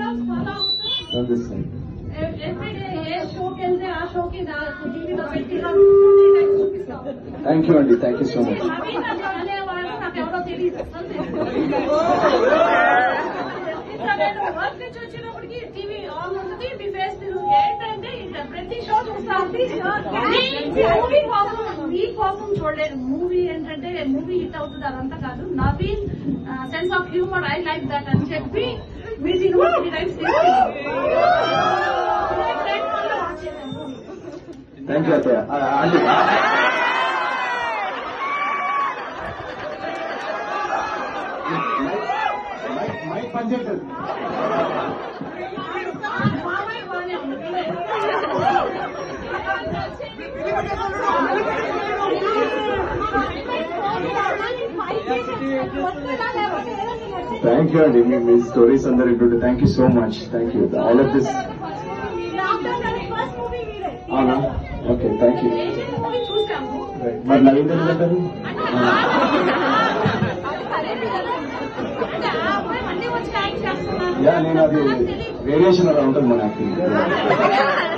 programmes follow అవుతున్నా అందిస్తాను everyday ఏ షోకి వెళ్తే ఆ షోకి టీవీలో పెట్టి చూపిస్తాం థ్యాంక్ యూ అండి thank you so much Naveen అనే అనేవాడు నాకు ఎవరో తెలియదు ఇంకా నేను వర్క్ నుంచి వచ్చినప్పటికి టీవీ ఆన్ ఉంటుంది మీ ఫేస్ తిరుగు ఏంటంటే ఇంకా ప్రతి షో చూస్తాను మూవీ కోసం మీ కోసం చూడలేదు మూవీ ఏంటంటే మూవీ హిట్ అవుతుంది అదంతా కాదు Naveen sense of humour I like that అని చెప్పి మీ cinema three times thank you అత్తయ్య ఆ, ఆంటీ మైక్- మైక్ పనిచేయట్లేదు మామయ్య బాగానే ఉంది థ్యాంక్ యూ అండి మీ- మీ స్టోరీస్ అందరు వింటుంటే thank you so much thank you all of this అవునా ఓకే థ్యాంక్ యూ చూసాము మరి నవీన్ గారు అంటారు అంటే ఆ అబ్బాయి మళ్ళీ వచ్చి యాక్ట్ చేస్తున్నారు యా నేను అది వేరియేషన్ అలా ఉంటుంది మన యాక్టింగ్